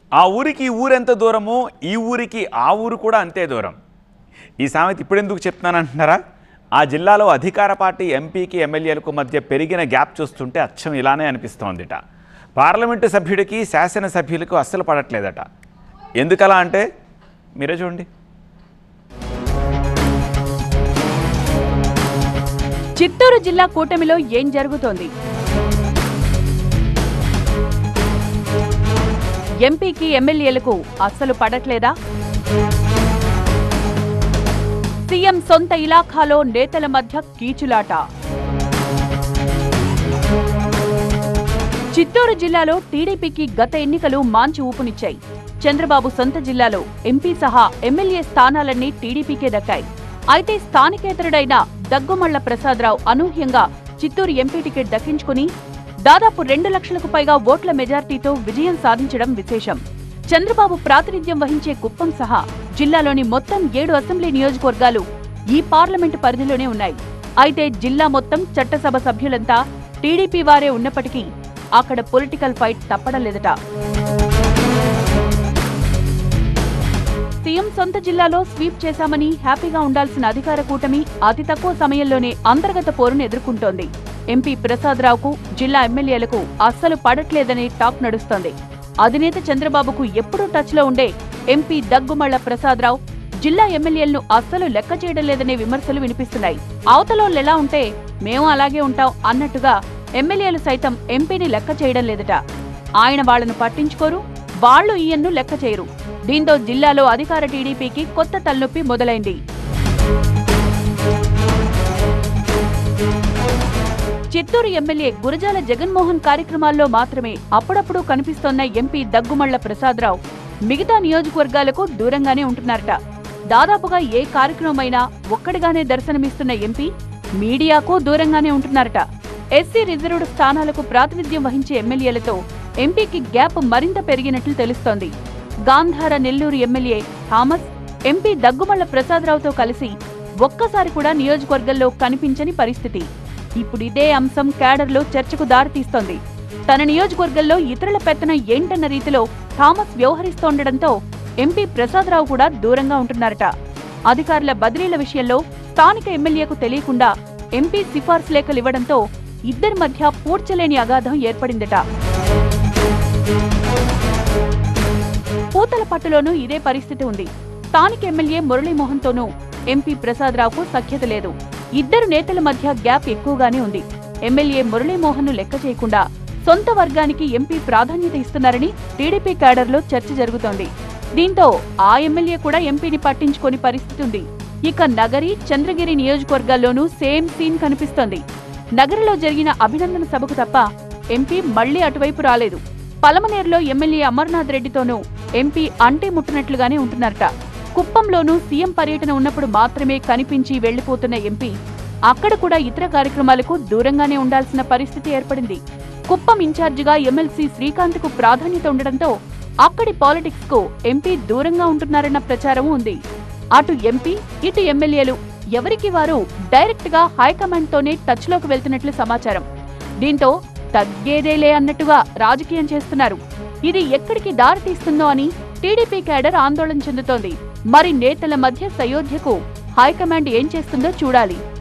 ఆ ఊరికి ఈ ఊరెంత దూరమో ఈ ఊరికి ఆ ఊరు కూడా అంతే దూరం ఈ సామెత ఇప్పుడెందుకు చెప్తున్నానంటున్నారా ఆ జిల్లాలో అధికార పార్టీ ఎంపీకి ఎమ్మెల్యేలకు మధ్య పెరిగిన గ్యాప్ చూస్తుంటే అచ్చం ఇలానే అనిపిస్తోందిట పార్లమెంటు సభ్యుడికి శాసనసభ్యులకు అస్సలు పడట్లేదట ఎందుకలా అంటే మీరే చూడండి చిత్తూరు జిల్లా కూటమిలో ఏం జరుగుతోంది ఎంపీకి ఎమ్మెల్యేలకు అస్సలు పడట్లేదా సీఎం సొంత ఇలాఖాలో నేతల మధ్య కీచులాట చిత్తూరు జిల్లాలో టీడీపీకి గత ఎన్నికలు మాంచి ఊపునిచ్చాయి చంద్రబాబు సొంత జిల్లాలో ఎంపీ సహా ఎమ్మెల్యే స్థానాలన్నీ టీడీపీకే దక్కాయి అయితే స్థానికేతరుడైన దగ్గుమళ్ల ప్రసాదరావు అనూహ్యంగా చిత్తూరు ఎంపీ టికెట్ దక్కించుకుని దాదాపు రెండు లక్షలకు పైగా ఓట్ల మెజార్టీతో విజయం సాధించడం విశేషం చంద్రబాబు ప్రాతినిధ్యం వహించే కుప్పం సహా జిల్లాలోని మొత్తం ఏడు అసెంబ్లీ నియోజకవర్గాలు ఈ పార్లమెంటు పరిధిలోనే ఉన్నాయి అయితే జిల్లా మొత్తం చట్టసభ సభ్యులంతా టీడీపీ వారే ఉన్నప్పటికీ అక్కడ పొలిటికల్ ఫైట్ తప్పడం లేదట సీఎం సొంత జిల్లాలో స్వీప్ చేశామని హ్యాపీగా ఉండాల్సిన అధికార కూటమి అతి తక్కువ సమయంలోనే అంతర్గత పోరును ఎదుర్కొంటోంది ఎంపీ ప్రసాదరావుకు జిల్లా ఎమ్మెల్యేలకు అస్సలు పడట్లేదని టాక్ నడుస్తోంది అధినేత చంద్రబాబుకు ఎప్పుడూ టచ్లో ఉండే ఎంపీ దగ్గుమళ్ల ప్రసాదరావు జిల్లా ఎమ్మెల్యేలను అస్సలు లెక్క చేయడం లేదనే విమర్శలు వినిపిస్తున్నాయి అవతలోళ్ళెలా ఉంటే మేము అలాగే ఉంటాం అన్నట్టుగా ఎమ్మెల్యేలు సైతం ఎంపీని లెక్క చేయడం లేదట ఆయన వాళ్లను పట్టించుకోరు వాళ్లు ఈయన్ను లెక్క చేయరు దీంతో జిల్లాలో అధికార టీడీపీకి కొత్త తలనొప్పి మొదలైంది చిత్తూరు ఎమ్మెల్యే గురజాల జగన్మోహన్ కార్యక్రమాల్లో మాత్రమే అప్పుడప్పుడు కనిపిస్తోన్న ఎంపీ దగ్గుమళ్ల ప్రసాదరావు మిగతా నియోజకవర్గాలకు దూరంగానే ఉంటున్నారట దాదాపుగా ఏ కార్యక్రమమైనా ఒక్కడిగానే దర్శనమిస్తున్న ఎంపీ మీడియాకు దూరంగానే ఉంటున్నారట ఎస్సీ రిజర్వ్డ్ స్థానాలకు ప్రాతినిధ్యం వహించే ఎమ్మెల్యేలతో ఎంపీకి గ్యాప్ మరింత పెరిగినట్లు తెలుస్తోంది గాంధార Nellore MLA Thomas MP Daggumalla ప్రసాదరావుతో కలిసి ఒక్కసారి కూడా నియోజకవర్గంలో కనిపించని పరిస్థితి ఇప్పుడు ఇదే అంశం క్యాడర్లో చర్చకు దారితీస్తోంది తన నియోజకవర్గంలో ఇతరుల పెత్తనం ఏంటన్న రీతిలో థామస్ వ్యవహరిస్తోండటంతో ఎంపీ ప్రసాదరావు కూడా దూరంగా ఉంటున్నారట అధికారుల బదిలీల విషయంలో స్థానిక ఎమ్మెల్యేకు తెలియకుండా ఎంపీ సిఫార్సు లేఖలు ఇవ్వడంతో ఇద్దరి మధ్య పూడ్చలేని అగాధం ఏర్పడిందట పూతలపట్టులోనూ ఇదే పరిస్థితి ఉంది స్థానిక ఎమ్మెల్యే మురళీమోహన్తోనూ ఎంపీ ప్రసాదరావుకు సఖ్యత లేదు ఇద్దరు నేతల మధ్య గ్యాప్ ఎక్కువగానే ఉంది ఎమ్మెల్యే మురళీమోహన్ ను లెక్క చేయకుండా సొంత వర్గానికి ఎంపీ ప్రాధాన్యత ఇస్తున్నారని టీడీపీ క్యాడర్లో చర్చ జరుగుతోంది దీంతో ఆ ఎమ్మెల్యే కూడా ఎంపీని పట్టించుకోని పరిస్థితి ఉంది ఇక నగరి చంద్రగిరి నియోజకవర్గాల్లోనూ సేమ్ సీన్ కనిపిస్తోంది నగరిలో జరిగిన అభినందన సభకు తప్ప ఎంపీ మళ్లీ అటువైపు రాలేదు పలమనేరులో ఎమ్మెల్యే అమర్నాథ్ రెడ్డితోనూ ఎంపీ అంటే ముట్టనట్లుగానే ఉంటున్నారట కుప్పంలోనూ సీఎం పర్యటన ఉన్నప్పుడు మాత్రమే కనిపించి వెళ్లిపోతున్న ఎంపీ అక్కడ కూడా ఇతర కార్యక్రమాలకు దూరంగానే ఉండాల్సిన పరిస్థితి ఏర్పడింది కుప్పం ఇన్ఛార్జిగా ఎమ్మెల్సీ శ్రీకాంత్ కు ప్రాధాన్యత ఉండడంతో అక్కడి పాలిటిక్స్ కు ఎంపీ దూరంగా ఉంటున్నారన్న ప్రచారం ఉంది అటు ఎంపీ ఇటు ఎమ్మెల్యేలు ఎవరికి వారు డైరెక్ట్ గా హైకమాండ్ తోనే టచ్ లోకి వెళ్తున్నట్లు సమాచారం దీంతో తగ్గేదేలే అన్నట్టుగా రాజకీయం చేస్తున్నారు ఇది ఎక్కడికి దారి తీస్తుందో అని టీడీపీ క్యాడర్ ఆందోళన చెందుతోంది మరి నేతల మధ్య సయోధ్యకు హైకమాండ్ ఏం చేస్తుందో చూడాలి